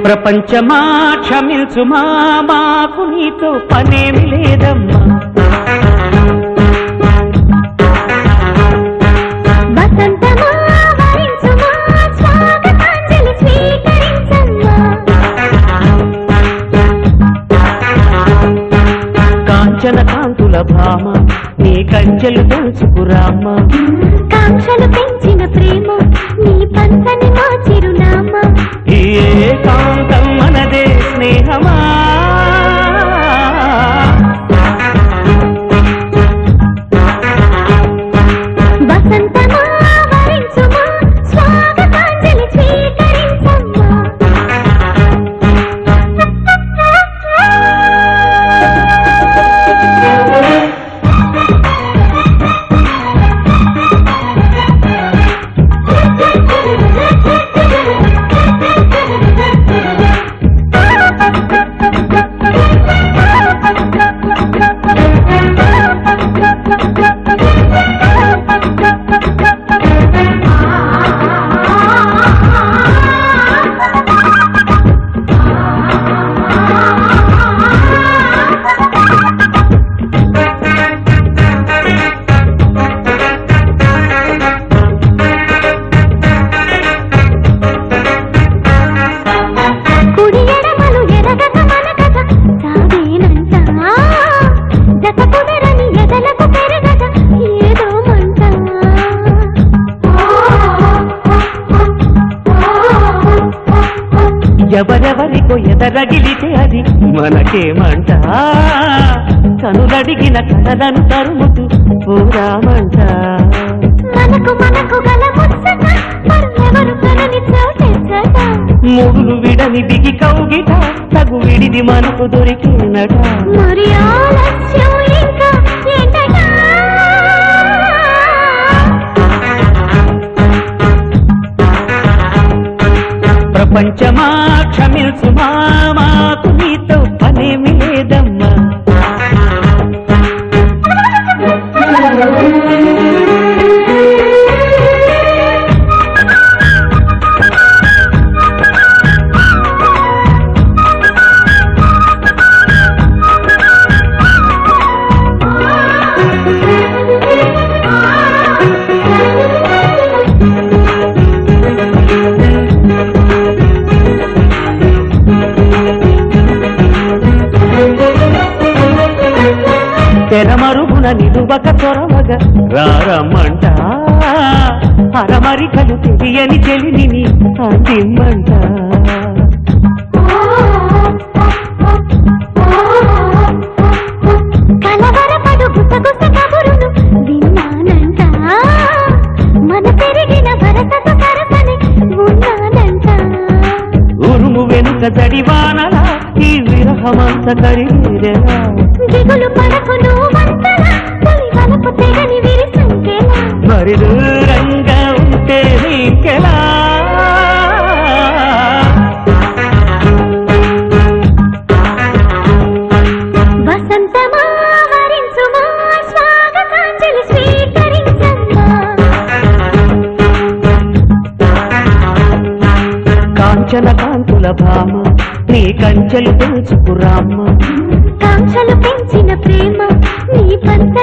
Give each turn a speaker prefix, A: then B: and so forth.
A: ప్రపంచమా క్షమించుమా మాకు నీతో పనేమి లేదమ్మా
B: వసంతమా వరించుమా స్వాగతాంజలి స్వీకరించమ్మా
A: కాంచన కాంతుల భామ నీ కంచెలు తెలుసుకురామ్మా
B: కాంక్షలు పెంచిన ప్రేమ నీ పంచని మా చిరునామా
A: ఈ ఏకాంతం మనదే స్నేహమా
B: వసంతమా వరించుమా స్వాగతాంజలి స్వీకరించమ్మా కుడి ఎడమలు ఎరగక మన కథ సాగేనంట జత కుదరని ఎదలకు పెరగక ఏదో మంట
A: ఎవరెవరికో ఎదరగిలితే అది మనకేమంట కనులడిగిన కథలను తరుముతూ పూరామంట
B: మనకు మనకు గల ముచ్చట మరెవరు కనని చోటెచ్చట
A: మూగులు విడని బిగి కౌగిట తగు విడిది మనకు దొరికినట
B: మరి ఆలస్యం ఇంకా ఏంటట
A: ప్రపంచమా క్షమించుమా మాకు నీతో పనేమి లేదమ్మా తెరమరుగున నిలువక చొరవగ రారమ్మంట అరమరికలు తెలియని చెలిని అందిమ్మంట
B: కలవరపడు గుసగుస కబురును విన్నానంట మన పెరిగిన భరతత సరసని ఉన్నానంట
A: ఉరుము వెనుక జడివానలా ఈ విరహమంత కరిగిరెలా
B: దిగులు పడకు నువ్వంతలా తొలి వలపు తెగని విరిసంకెలా
A: మరి దూరంగా ఉంటే నీకెలా
B: వసంతమా వరించుమా స్వాగతాంజలి స్వీకరించమ్మా
A: కాంచన కాంతుల భామ నీ కంచెలు తెలుసుకురామ్మ
B: కాంక్షలు పెంచిన ప్రేమ నీ పంత